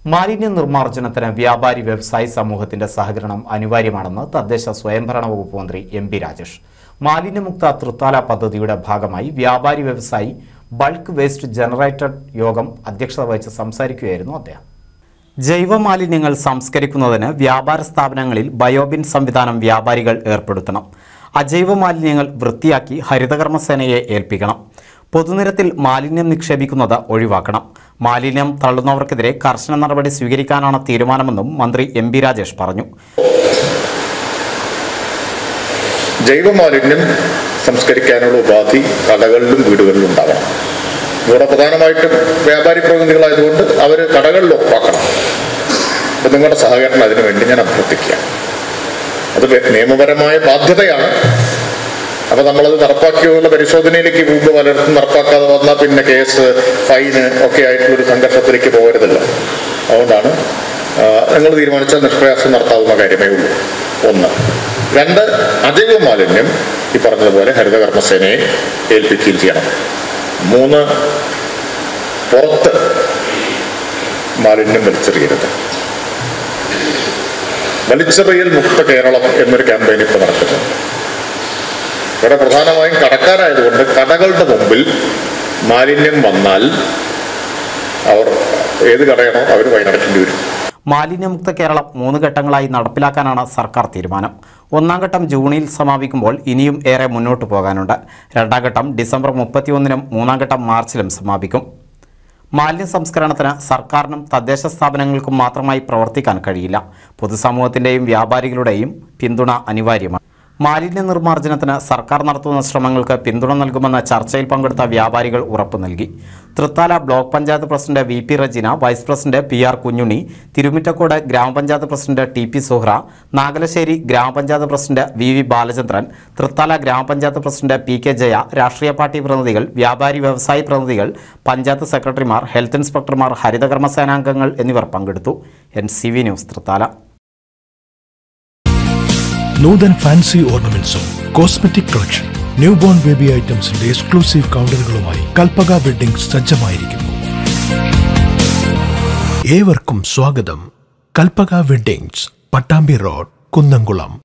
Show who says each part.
Speaker 1: മാലിന്യ നിർമ്മാർജ്ജനത്തിന് വ്യാപാരി വ്യവസായി സമൂഹത്തിന്റെ സഹകരണം അനിവാര്യമാണെന്ന് തദ്ദേശ സ്വയംഭരണ വകുപ്പ് മന്ത്രി എം പി രാജേഷ് മാലിന്യമുക്ത തൃത്താല പദ്ധതിയുടെ ഭാഗമായി വ്യാപാരി വ്യവസായി ബൾക്ക് വേസ്റ്റ് ജനറേറ്റഡ് യോഗം അധ്യക്ഷത വഹിച്ച് സംസാരിക്കുകയായിരുന്നു അദ്ദേഹം ജൈവ മാലിന്യങ്ങൾ സംസ്കരിക്കുന്നതിന് വ്യാപാര സ്ഥാപനങ്ങളിൽ ബയോബിൻ സംവിധാനം വ്യാപാരികൾ ഏർപ്പെടുത്തണം അജൈവ മാലിന്യങ്ങൾ വൃത്തിയാക്കി ഹരിതകർമ്മസേനയെ ഏൽപ്പിക്കണം പൊതുനിരത്തിൽ മാലിന്യം നിക്ഷേപിക്കുന്നത് ഒഴിവാക്കണം മാലിന്യം തള്ളുന്നവർക്കെതിരെ കർശന നടപടി സ്വീകരിക്കാനാണ് തീരുമാനമെന്നും മന്ത്രി എം ബി രാജേഷ് പറഞ്ഞു
Speaker 2: ജൈവമാലിന്യം സംസ്കരിക്കാനുള്ള ഉപാധി കടകളിലും വീടുകളിലും ഉണ്ടാകണം ഇവിടെ പ്രധാനമായിട്ടും വ്യാപാരി പ്രതിനിധികളായതുകൊണ്ട് അവർ കടകളിൽ ഒപ്പാക്കണം അപ്പം നിങ്ങളുടെ സഹകരണം അതിനു വേണ്ടി ഞാൻ അഭ്യർത്ഥിക്കുക അത് വെ- നിയമപരമായ ബാധ്യതയാണ് അപ്പം നമ്മളത് നടപ്പാക്കിയുള്ള പരിശോധനയിലേക്ക് പോകുമ്പോൾ പലയിടത്തും നടപ്പാക്കാതെ വന്നാൽ പിന്നെ കേസ് ഫൈന് ഒക്കെ ആയിട്ടുള്ളൊരു സംഘർഷത്തിലേക്ക് പോകരുതല്ലോ അതുകൊണ്ടാണ് ആ, നിങ്ങൾ തീരുമാനിച്ചാൽ നിഷ്പ്രയാസം നടത്താവുന്ന കാര്യമേ ഉള്ളൂ ഒന്ന് രണ്ട് അജൈവ മാലിന്യം ഈ പറഞ്ഞതുപോലെ ഹരിതകർമ്മസേനയെ ഏൽപ്പിക്കുകയും ചെയ്യണം മൂന്ന് പുറത്ത് മാലിന്യം വലിച്ചെറിയരുത് വലിച്ചെറിയൽ മുക്ത കേരളം എന്നൊരു ക്യാമ്പയിൻ ഇപ്പോൾ നടക്കുന്നുണ്ട് ഇവിടെ പ്രധാനമായും കടക്കാരായതുകൊണ്ട് കടകളുടെ മുമ്പിൽ മാലിന്യം വന്നാൽ അവർ ഏത് കടയാണോ അവർ വൈനടക്കേണ്ടി വരും
Speaker 1: മാലിന്യമുക്ത കേരളം മൂന്ന് ഘട്ടങ്ങളായി നടപ്പിലാക്കാനാണ് സർക്കാർ തീരുമാനം ഒന്നാം ഘട്ടം ജൂണിൽ സമാപിക്കുമ്പോൾ ഇനിയും ഏറെ മുന്നോട്ട് പോകാനുണ്ട് രണ്ടാം ഘട്ടം ഡിസംബർ മുപ്പത്തിയൊന്നിനും മൂന്നാം ഘട്ടം മാർച്ചിലും സമാപിക്കും മാലിന്യ സംസ്കരണത്തിന് സർക്കാരിനും തദ്ദേശ സ്ഥാപനങ്ങൾക്കും മാത്രമായി പ്രവർത്തിക്കാൻ കഴിയില്ല പൊതുസമൂഹത്തിൻ്റെയും വ്യാപാരികളുടെയും പിന്തുണ അനിവാര്യമാണ് മാലിന്യ നിർമ്മാർജ്ജനത്തിന് സർക്കാർ നടത്തുന്ന ശ്രമങ്ങൾക്ക് പിന്തുണ നൽകുമെന്ന് ചർച്ചയിൽ പങ്കെടുത്ത വ്യാപാരികൾ ഉറപ്പു നൽകി Thrithala block panchayat president V P Rajeena vice president P R Kunhunni Thirumittakode ഗ്രാമപഞ്ചായത്ത് president T P Suhra Nagalassery ഗ്രാമപഞ്ചായത്ത് president V V Balachandran Thrithala ഗ്രാമപഞ്ചായത്ത് പ്രസിഡന്റ് പി കെ ജയ രാഷ്ട്രീയ പാർട്ടി പ്രതിനിധികൾ വ്യാപാരി വ്യവസായി പ്രതിനിധികൾ പഞ്ചായത്ത് സെക്രട്ടറിമാർ ഹെൽത്ത് ഇൻസ്പെക്ടർമാർ ഹരിതകർമ്മ സേനാംഗങ്ങൾ എന്നിവർ പങ്കെടുത്തു N C V news Thrithala
Speaker 3: Noothan fancy ഓർണമെന്റ്സും cosmetic collection newborn baby ഐറ്റംസിന്റെ എക്സ്ക്ലൂസീവ് കൗണ്ടറുകളുമായി കൽപ്പക വെഡിംഗ് സജ്ജമായിരിക്കുന്നു ഏവർക്കും സ്വാഗതം കൽപ്പക വെഡിങ്സ് പട്ടാമ്പി റോഡ് കുന്നംകുളം